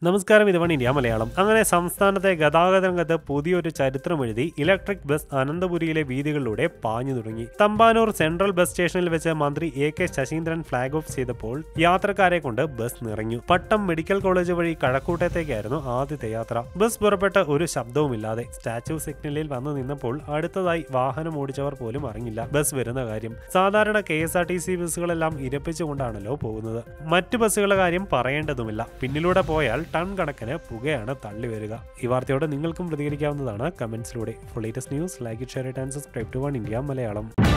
നമസ്കാരം ഇത് one India Malayalam അങ്ങനെ സംസ്ഥാനത്തെ ഗതാഗത രംഗത്ത് പുതിയൊരു ചരിത്രം എഴുതി ഇലക്ട്രിക് ബസ് അനന്തപുരിയിലെ വീതികളിലൂടെ പാഞ്ഞു തുടങ്ങി തമ്പാനൂർ സെൻട്രൽ ബസ് സ്റ്റേഷനിൽ വെച്ച് മന്ത്രി A K Saseendran flag off ചെയ്തപ്പോൾ യാത്രക്കാരെ കൊണ്ട് ബസ് നിറഞ്ഞു പട്ടം മെഡിക്കൽ കോളേജ് വഴി കഴക്കൂട്ടത്തേക്കായിരുന്നു ആദ്യത്തെ യാത്ര ബസ് പുറപ്പെട്ട ഒരു ശബ്ദവുമില്ലാതെ സ്റ്റാച്യു സിഗ്നലിൽ വന്നു നിന്നപ്പോൾ അടുത്തതായി വാഹനം ഓടിച്ചവർ പോലും അറിഞ്ഞില്ല ബസ് വരുന്ന കാര്യം സാധാരണ K S R T C ബസ്സുകളെല്ലാം ഇരപ്പിച്ചുകൊണ്ടാണല്ലോ പോകുന്നത് മറ്റു ബസ്സുകളുടെ കാര്യം പറയേണ്ടതുമില്ല പിന്നിലൂടെ പോയാൽ ടൺ കണക്കിന് പുകയാണ് തള്ളി വരിക ഈ വാർത്തയോട് നിങ്ങൾക്കും പ്രതികരിക്കാവുന്നതാണ് കമന്റ്സിലൂടെ for latest news like share and subscribe to one India Malayalam